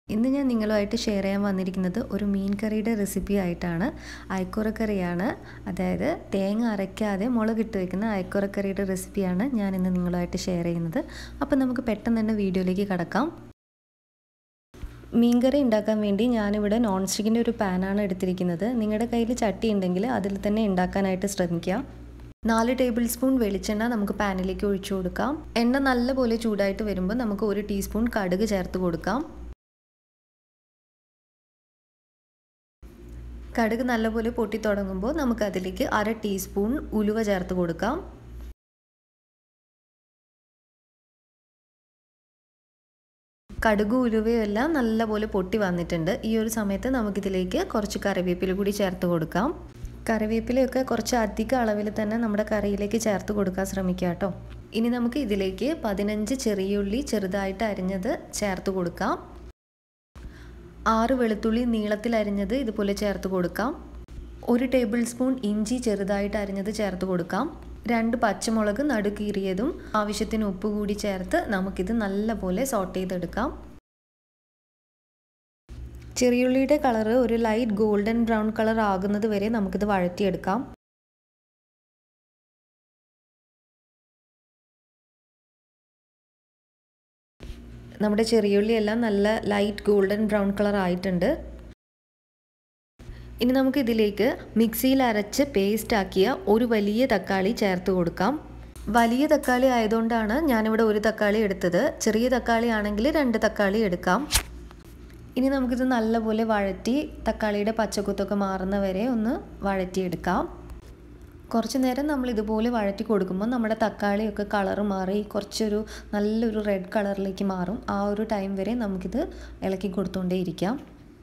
ഇന്ന് ഞാൻ നിങ്ങളുമായിട്ട് ഷെയർ ചെയ്യാൻ വന്നിരിക്കുന്നത് ഒരു മീൻ കറിയുടെ റെസിപ്പി ആയിട്ടാണ് അയക്കുറക്കറിയാണ് അതായത് തേങ്ങ അരയ്ക്കാതെ മുളകിട്ട് വെക്കുന്ന അയക്കുറക്കറിയുടെ റെസിപ്പിയാണ് ഞാൻ ഇന്ന് നിങ്ങളുമായിട്ട് ഷെയർ ചെയ്യുന്നത് അപ്പോൾ നമുക്ക് പെട്ടെന്ന് തന്നെ വീഡിയോയിലേക്ക് കടക്കാം മീൻകറി ഉണ്ടാക്കാൻ വേണ്ടി ഞാനിവിടെ നോൺ സ്റ്റിക്കിൻ്റെ ഒരു പാനാണ് എടുത്തിരിക്കുന്നത് നിങ്ങളുടെ കയ്യിൽ ചട്ടി ഉണ്ടെങ്കിൽ അതിൽ തന്നെ ഉണ്ടാക്കാനായിട്ട് ശ്രമിക്കുക നാല് ടേബിൾ സ്പൂൺ വെളിച്ചെണ്ണ നമുക്ക് പാനിലേക്ക് ഒഴിച്ചു കൊടുക്കാം എണ്ണ നല്ലപോലെ ചൂടായിട്ട് വരുമ്പോൾ നമുക്ക് ഒരു ടീസ്പൂൺ കടുക് ചേർത്ത് കൊടുക്കാം കടുക് നല്ലപോലെ പൊട്ടി തുടങ്ങുമ്പോൾ നമുക്ക് അതിലേക്ക് അര ടീസ്പൂൺ ഉലുവ ചേർത്ത് കൊടുക്കാം കടുക് ഉലുവയും എല്ലാം നല്ലപോലെ പൊട്ടി വന്നിട്ടുണ്ട് ഈ ഒരു സമയത്ത് നമുക്കിതിലേക്ക് കുറച്ച് കറിവേപ്പില കൂടി ചേർത്ത് കൊടുക്കാം കറിവേപ്പിലയൊക്കെ കുറച്ച് അധിക അളവിൽ തന്നെ നമ്മുടെ കറിയിലേക്ക് ചേർത്ത് കൊടുക്കാൻ ശ്രമിക്കുക കേട്ടോ ഇനി നമുക്ക് ഇതിലേക്ക് പതിനഞ്ച് ചെറിയുള്ളി ചെറുതായിട്ട് അരിഞ്ഞത് ചേർത്ത് കൊടുക്കാം ആറ് വെളുത്തുള്ളി നീളത്തിൽ അരിഞ്ഞത് ഇതുപോലെ ചേർത്ത് കൊടുക്കാം ഒരു ടേബിൾ സ്പൂൺ ഇഞ്ചി ചെറുതായിട്ട് അരിഞ്ഞത് ചേർത്ത് കൊടുക്കാം രണ്ട് പച്ചമുളക് നടുക്കീറിയതും ആവശ്യത്തിന് ഉപ്പ് കൂടി ചേർത്ത് നമുക്കിത് നല്ലപോലെ സോട്ട് ചെയ്തെടുക്കാം ചെറിയുള്ളിയുടെ കളറ് ഒരു ലൈറ്റ് ഗോൾഡൻ ബ്രൗൺ കളർ ആകുന്നത് വരെ നമുക്കിത് വഴറ്റിയെടുക്കാം നമ്മുടെ ചെറിയുള്ളി എല്ലാം നല്ല ലൈറ്റ് ഗോൾഡൻ ബ്രൗൺ കളർ ആയിട്ടുണ്ട് ഇനി നമുക്ക് ഇതിലേക്ക് മിക്സിയിൽ അരച്ച് പേസ്റ്റ് ആക്കിയ ഒരു വലിയ തക്കാളി ചേർത്ത് കൊടുക്കാം വലിയ തക്കാളി ആയതുകൊണ്ടാണ് ഞാനിവിടെ ഒരു തക്കാളി എടുത്തത് ചെറിയ തക്കാളി ആണെങ്കിൽ രണ്ട് തക്കാളി എടുക്കാം ഇനി നമുക്കിത് നല്ലപോലെ വഴറ്റി തക്കാളിയുടെ പച്ചക്കുത്തൊക്കെ മാറുന്ന വരെ ഒന്ന് വഴറ്റിയെടുക്കാം കുറച്ച് നേരം നമ്മൾ ഇതുപോലെ വഴറ്റി കൊടുക്കുമ്പോൾ നമ്മുടെ തക്കാളിയൊക്കെ കളറ് മാറി കുറച്ചൊരു നല്ലൊരു റെഡ് കളറിലേക്ക് മാറും ആ ഒരു ടൈം വരെ നമുക്കിത് ഇളക്കി കൊടുത്തുകൊണ്ടേ ഇരിക്കാം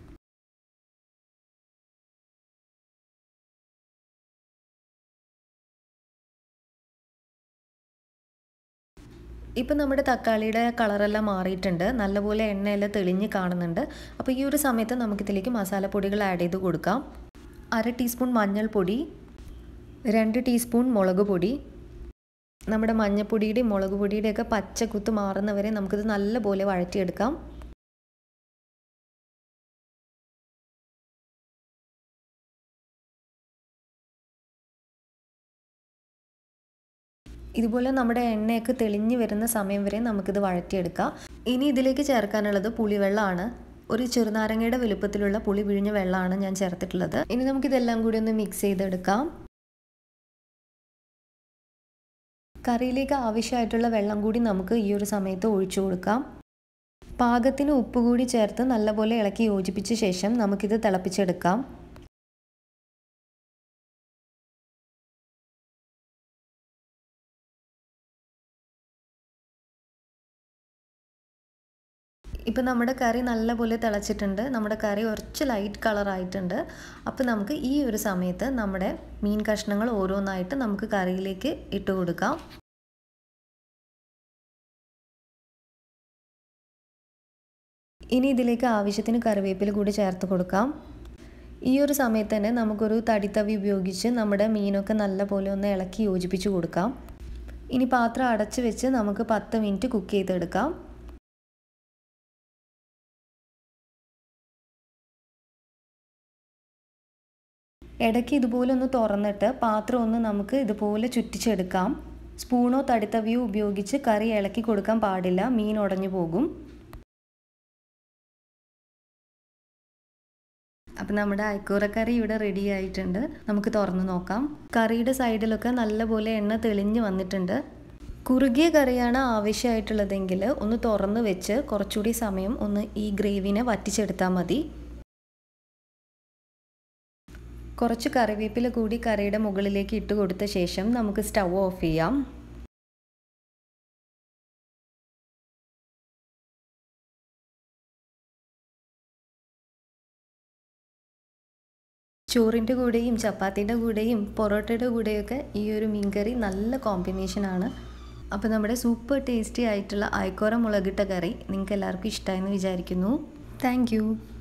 ഇപ്പം നമ്മുടെ തക്കാളിയുടെ കളറെല്ലാം മാറിയിട്ടുണ്ട് നല്ലപോലെ എണ്ണയെല്ലാം തെളിഞ്ഞ് കാണുന്നുണ്ട് അപ്പോൾ ഈ ഒരു സമയത്ത് നമുക്കിതിലേക്ക് മസാലപ്പൊടികൾ ആഡ് ചെയ്ത് കൊടുക്കാം അര ടീസ്പൂൺ മഞ്ഞൾപ്പൊടി രണ്ട് ടീസ്പൂൺ മുളക് പൊടി നമ്മുടെ മഞ്ഞൾപ്പൊടിയുടെയും മുളക് പൊടിയുടെയൊക്കെ പച്ച കുത്ത് മാറുന്നവരെ നമുക്കിത് നല്ലപോലെ വഴറ്റിയെടുക്കാം ഇതുപോലെ നമ്മുടെ എണ്ണയൊക്കെ തെളിഞ്ഞ് വരുന്ന സമയം വരെ നമുക്കിത് വഴറ്റിയെടുക്കാം ഇനി ഇതിലേക്ക് ചേർക്കാനുള്ളത് പുളിവെള്ളമാണ് ഒരു ചെറുനാരങ്ങയുടെ വലുപ്പത്തിലുള്ള പുളി പിഴിഞ്ഞ വെള്ളമാണ് ഞാൻ ചേർത്തിട്ടുള്ളത് ഇനി നമുക്കിതെല്ലാം കൂടി ഒന്ന് മിക്സ് ചെയ്തെടുക്കാം കറിയിലേക്ക് ആവശ്യമായിട്ടുള്ള വെള്ളം കൂടി നമുക്ക് ഈ ഒരു സമയത്ത് ഒഴിച്ചു കൊടുക്കാം പാകത്തിന് ഉപ്പ് കൂടി ചേർത്ത് നല്ലപോലെ ഇളക്കി യോജിപ്പിച്ച ശേഷം നമുക്കിത് തിളപ്പിച്ചെടുക്കാം ഇപ്പം നമ്മുടെ കറി നല്ലപോലെ തിളച്ചിട്ടുണ്ട് നമ്മുടെ കറി കുറച്ച് ലൈറ്റ് കളർ ആയിട്ടുണ്ട് അപ്പോൾ നമുക്ക് ഈ ഒരു സമയത്ത് നമ്മുടെ മീൻ കഷ്ണങ്ങൾ ഓരോന്നായിട്ട് നമുക്ക് കറിയിലേക്ക് ഇട്ട് കൊടുക്കാം ഇനി ഇതിലേക്ക് ആവശ്യത്തിന് കറിവേപ്പില കൂടി ചേർത്ത് കൊടുക്കാം ഈ ഒരു സമയത്ത് തന്നെ നമുക്കൊരു തടിത്തവി ഉപയോഗിച്ച് നമ്മുടെ മീനൊക്കെ നല്ലപോലെ ഒന്ന് ഇളക്കി യോജിപ്പിച്ച് കൊടുക്കാം ഇനി പാത്രം അടച്ച് വെച്ച് നമുക്ക് പത്ത് മിനിറ്റ് കുക്ക് ചെയ്തെടുക്കാം ഇടയ്ക്ക് ഇതുപോലെ ഒന്ന് തുറന്നിട്ട് പാത്രം ഒന്ന് നമുക്ക് ഇതുപോലെ ചുറ്റിച്ചെടുക്കാം സ്പൂണോ തടിത്തവിയോ ഉപയോഗിച്ച് കറി ഇളക്കി കൊടുക്കാൻ പാടില്ല മീൻ ഉടഞ്ഞു പോകും അപ്പം നമ്മുടെ അയക്കൂറക്കറി ഇവിടെ റെഡി ആയിട്ടുണ്ട് നമുക്ക് തുറന്ന് നോക്കാം കറിയുടെ സൈഡിലൊക്കെ നല്ലപോലെ എണ്ണ തെളിഞ്ഞ് വന്നിട്ടുണ്ട് കുറുകിയ കറിയാണ് ആവശ്യമായിട്ടുള്ളതെങ്കിൽ ഒന്ന് തുറന്ന് വെച്ച് കുറച്ചുകൂടി സമയം ഒന്ന് ഈ ഗ്രേവിനെ വറ്റിച്ചെടുത്താൽ മതി കുറച്ച് കറിവേപ്പില കൂടി കറിയുടെ മുകളിലേക്ക് ഇട്ട് കൊടുത്ത ശേഷം നമുക്ക് സ്റ്റൗ ഓഫ് ചെയ്യാം ചോറിൻ്റെ കൂടെയും ചപ്പാത്തിൻ്റെ കൂടെയും പൊറോട്ടയുടെ കൂടെയൊക്കെ ഈ ഒരു മീൻകറി നല്ല കോമ്പിനേഷനാണ് അപ്പോൾ നമ്മുടെ സൂപ്പർ ടേസ്റ്റി ആയിട്ടുള്ള അയക്കോറ മുളകിട്ട കറി നിങ്ങൾക്ക് എല്ലാവർക്കും ഇഷ്ടമായെന്ന് വിചാരിക്കുന്നു താങ്ക്